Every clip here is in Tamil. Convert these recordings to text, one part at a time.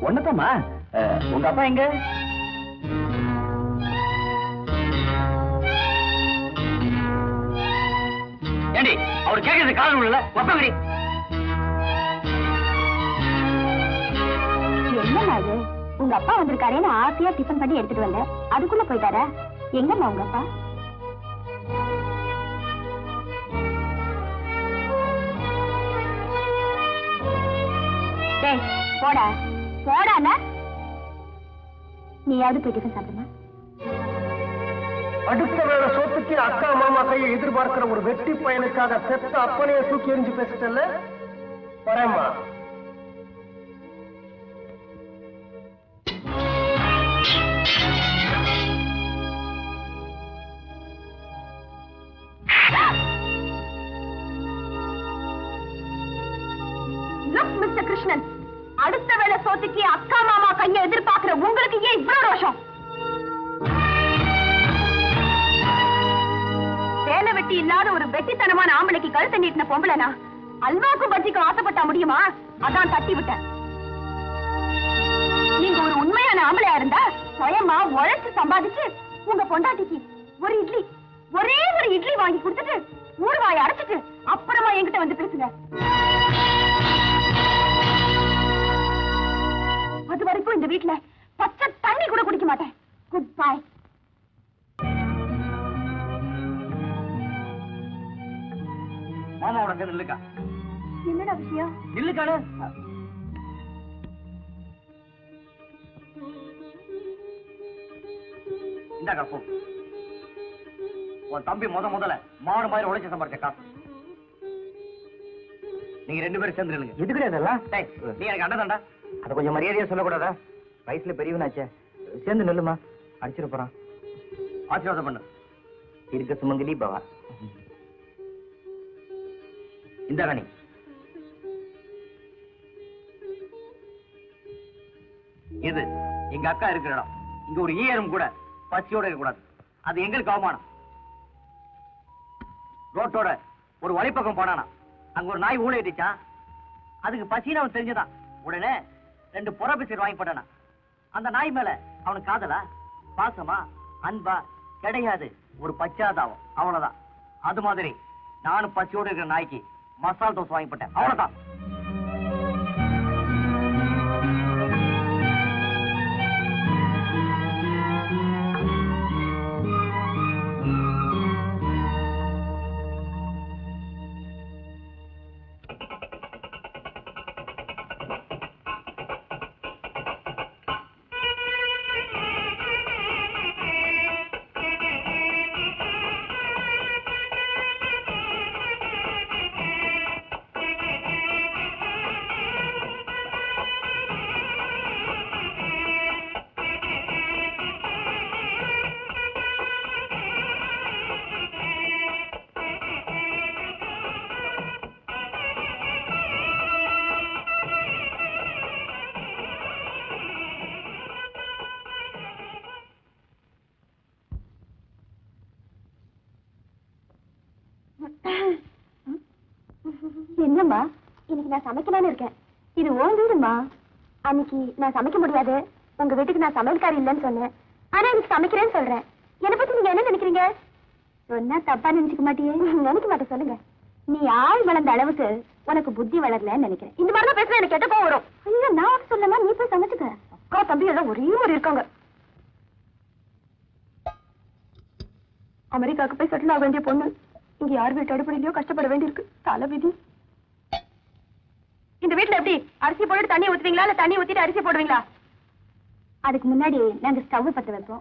ஒன்னதாம்மா உங்க அப்பா எங்க ஏண்டி அவர் கேட்கறது காரணம் இல்ல ஒப்பங்கடி என்னம்மா இது உங்க அப்பா வந்திருக்காரேன்னு ஆசையா டிஃபன் பண்ணி எடுத்துட்டு வந்தேன் அதுக்குள்ள போயிட்டாரா எங்கம்மா உங்க அப்பா டேய் போடா போடாண்ணா நீயாவது போய் டிஃபன் சாப்பிடுமா அடுத்த வேலை சொத்துக்கு அக்கா மாமா கையை எதிர்பார்க்கிற ஒரு வெட்டி பையனுக்காக பெத்த அப்பனையே தூக்கி எறிஞ்சு பேசிட்டல வரேம்மா லுக் மிஸ்டர் கிருஷ்ணன் அடுத்த வேளை சோத்துக்கு அக்கா மாமா கையை எதிர்பார்க்கிற உங்களுக்கு ஏன் இவ்வளவு ரோஷம் வேலை வெட்டி இல்லாத ஒரு வெட்டித்தனமான ஆம்பளைக்கு கழுத்தை நீட்டின பொம்பளைனா அல்வாக்கும் பஜ்ஜிக்கும் ஆசைப்பட்டா முடியுமா அதான் தட்டி விட்டேன் நீங்க ஒரு உண்மையான ஆம்பளையா இருந்தா சுயமா உழைச்சு சம்பாதிச்சு உங்க பொண்டாட்டிக்கு ஒரு இட்லி ஒரே ஒரு இட்லி வாங்கி கொடுத்துட்டு ஊறுகாயை அரைச்சிட்டு அப்புறமா என்கிட்ட வந்து பேசுங்க அது வரைக்கும் இந்த வீட்ல பச்சை தண்ணி கூட குடிக்க மாட்டேன் குட் பை மாமாவோட அங்க நில்லுக்கா என்னடா விஷயம் நில்லுக்காடு இந்தாக்கா போ உன் தம்பி முத முதல்ல மாடு மாதிரி உழைச்சு சம்பாரிச்ச காசு நீங்க ரெண்டு பேரும் சேர்ந்து நில்லுங்க எதுக்கு அதெல்லாம் டேய், நீ எனக்கு அண்ணன் தாண்டா அதை கொஞ்சம் மரியாதையா சொல்லக்கூடாதா வயசுல பெரியவனாச்சே சேர்ந்து நில்லுமா அடிச்சிட போறான் ஆசீர்வாதம் பண்ணு இருக்க சுமங்கலி பவா இந்த ராணி இது எங்க அக்கா இருக்கிற இடம் இங்க ஒரு ஈயரும் கூட பசியோட இருக்கக்கூடாது அது எங்களுக்கு அவமானம் ரோட்டோட ஒரு வழிப்பக்கம் போனானா அங்க ஒரு நாய் ஊழையிட்டுச்சான் அதுக்கு பசின்னு அவன் தெரிஞ்சுதான் உடனே ரெண்டு புற பிசர் வாங்கி போட்டானா அந்த நாய் மேல அவனுக்கு காதலா பாசமா அன்பா கிடையாது ஒரு பச்சாதாபம் அவ்வளவுதான் அது மாதிரி நானும் பசியோட இருக்கிற நாய்க்கு மசால் தோசை வாங்கி போட்டேன் அவ்வளவுதான் என்னம்மா இன்னைக்கு நான் சமைக்கலாம்னு இருக்கேன் இது உன் வீடுமா அன்னைக்கு நான் சமைக்க முடியாது உங்க வீட்டுக்கு நான் சமையல்காரி இல்லைன்னு சொன்னேன் ஆனா இன்னைக்கு சமைக்கிறேன்னு சொல்றேன் என்னை பத்தி நீங்க என்ன நினைக்கிறீங்க சொன்னா தப்பா நினைச்சுக்க மாட்டியே நினைக்க மாட்டேன் சொல்லுங்க நீ ஆள் வளர்ந்த அளவுக்கு உனக்கு புத்தி வளரலன்னு நினைக்கிறேன் இந்த மாதிரி தான் பேசுனா எனக்கு கெட்ட கோவம் வரும் ஐயோ நான் ஒன்றும் சொல்லமா நீ போய் சமைச்சுக்க அக்கா தம்பி எல்லாம் ஒரே மாதிரி இருக்காங்க அமெரிக்காவுக்கு போய் செட்டில் ஆக வேண்டிய பொண்ணு இங்க யார் வீட்டு அடிப்படையிலயோ கஷ்டப்பட வேண்டியிருக்கு தலை விதி இந்த வீட்ல எப்படி அரிசி போட்டு தண்ணி ஊத்துவீங்களா இல்ல தண்ணி ஊத்திட்டு அரிசி போடுவீங்களா அதுக்கு முன்னாடி நாங்க ஸ்டவ் பத்த வைப்போம்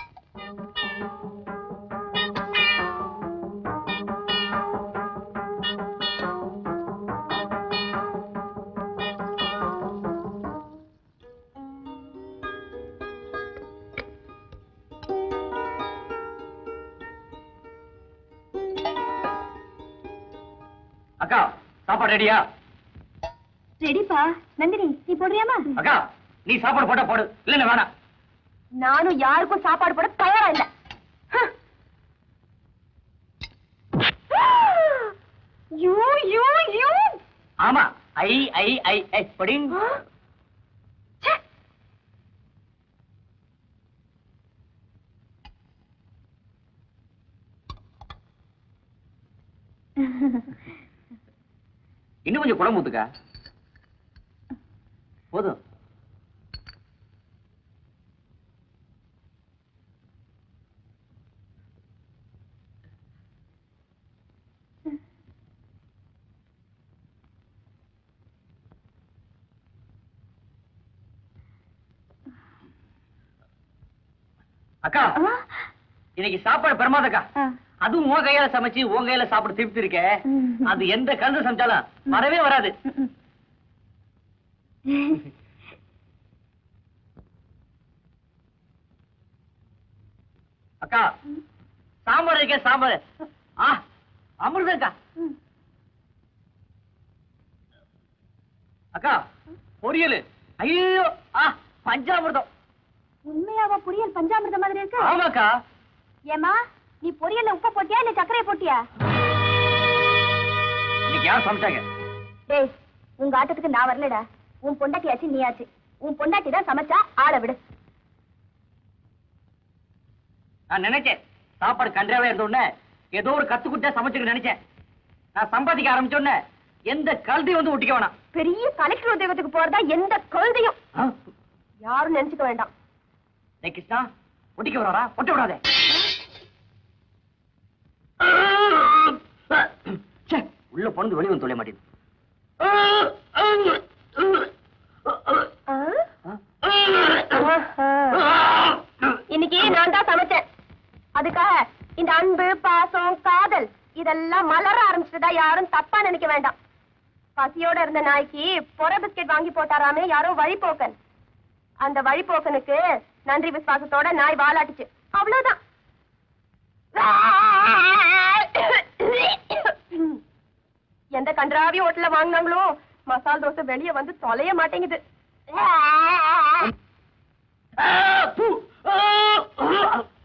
அக்கா சாப்பாடு ரெடியா ரெடிப்பா நந்தினி நீ போடுறியாமா அக்கா நீ சாப்பாடு போட்டா போடு இல்லன்னு வேணாம் நானும் யாருக்கும் சாப்பாடு போட தயாரா இல்ல ஹ். யூ யூ யூ ஆமா ஐ ஐ ஐ ஐ படிங் ச்சே, இன்னும் கொஞ்சம் குழம்பு ஊத்துக்கா போதும் அக்கா ஆ, இன்னைக்கு சாப்பாடு பிரமாதக்கா ஆ. அதுவும் உன் கையால சமைச்சு உன் கையால சாப்பிட திருப்தி இருக்க ம். அது எந்த கலந்து சமைச்சாலும் வரவே வராது ம், ம். அக்கா சாம்பார் இருக்கே சாம்பார் ஆ அமிர்தக்கா ம். அக்கா பொரியல் ஐயோ ஆ பஞ்சாமிர்தம் உண்மையாவா புரியல் பஞ்சாமிர்த மாதிரி இருக்கு ஆமாக்கா ஏமா நீ பொரியல்ல உப்பு போட்டியா இல்ல சர்க்கரை போட்டியா இன்னைக்கு யார் சமைச்சாங்க டேய் உங்க ஆட்டத்துக்கு நான் வரலடா உன் பொண்டாட்டியாச்சு நீயாச்சு உன் பொண்டாட்டி தான் சமைச்சா ஆள விடு நான் நினைச்சேன் சாப்பாடு கன்றாவே இருந்த உடனே ஏதோ ஒரு கத்துக்குட்டா சமைச்சுக்க நினைச்சேன் நான் சம்பாதிக்க ஆரம்பிச்ச உடனே எந்த கல்வியும் வந்து ஒட்டிக்க வேணாம் பெரிய கலெக்டர் உத்தியோகத்துக்கு போறதா எந்த குழந்தையும் ஆ? யாரும் நினைச்சுக்க வேண்டாம் டேய் கிருஷ்ணா ஒட்டிக்க வராரா ஒட்ட விடாதே ச்சே, உள்ள பொண்ணு வெளியே வந்து தொலைய மாட்டேங்குது இன்னைக்கு நான் தான் சமைச்சேன் அதுக்காக இந்த அன்பு பாசம் காதல் இதெல்லாம் மலர ஆரம்பிச்சதா யாரும் தப்பா நினைக்க வேண்டாம் பசியோட இருந்த நாய்க்கு பொற பிஸ்கெட் வாங்கி போட்டாராமே யாரோ வழிபோக்கன் அந்த வழிபோக்கனுக்கு நன்றி விசுவாசத்தோட நாய் வாலாட்டுச்சு அவ்வளவுதான் எந்த கன்றாவி ஹோட்டல்ல வாங்கினாங்களோ மசால் தோசை வெளிய வந்து தொலைய மாட்டேங்குது ஆ, பூ, ஆ,